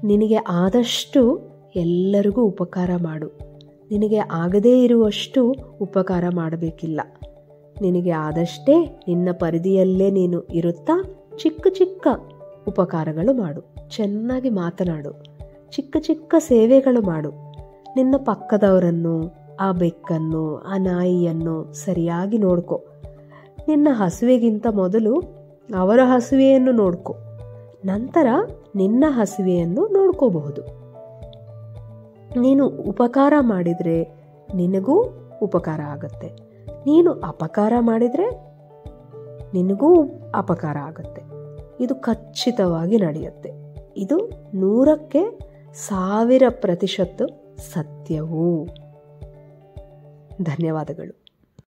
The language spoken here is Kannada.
ನಿನಗೆ ಆದಷ್ಟು ಎಲ್ಲರಿಗೂ ಉಪಕಾರ ಮಾಡು ನಿನಗೆ ಆಗದೇ ಇರುವಷ್ಟು ಉಪಕಾರ ಮಾಡಬೇಕಿಲ್ಲ ನಿನಗೆ ಆದಷ್ಟೇ ನಿನ್ನ ಪರಿಧಿಯಲ್ಲೇ ನೀನು ಇರುತ್ತಾ ಚಿಕ್ಕ ಚಿಕ್ಕ ಉಪಕಾರಗಳು ಮಾಡು ಚೆನ್ನಾಗಿ ಮಾತನಾಡು ಚಿಕ್ಕ ಚಿಕ್ಕ ಸೇವೆಗಳು ಮಾಡು ನಿನ್ನ ಪಕ್ಕದವರನ್ನು ಆ ಬೆಕ್ಕನ್ನು ಆ ನಾಯಿಯನ್ನು ಸರಿಯಾಗಿ ನೋಡ್ಕೊ ನಿನ್ನ ಹಸುವೆಗಿಂತ ಮೊದಲು ಅವರ ಹಸುವೆಯನ್ನು ನೋಡ್ಕೊ ನಂತರ ನಿನ್ನ ಹಸುವೆಯನ್ನು ನೋಡ್ಕೋಬಹುದು ನೀನು ಉಪಕಾರ ಮಾಡಿದರೆ ನಿನಗೂ ಉಪಕಾರ ಆಗುತ್ತೆ ನೀನು ಅಪಕಾರ ಮಾಡಿದರೆ ನಿನಗೂ ಅಪಕಾರ ಆಗುತ್ತೆ ಇದು ಖಚಿತವಾಗಿ ನಡೆಯುತ್ತೆ ಇದು ನೂರಕ್ಕೆ ಸಾವಿರ ಪ್ರತಿಶತ ಸತ್ಯವೂ ಧನ್ಯವಾದಗಳು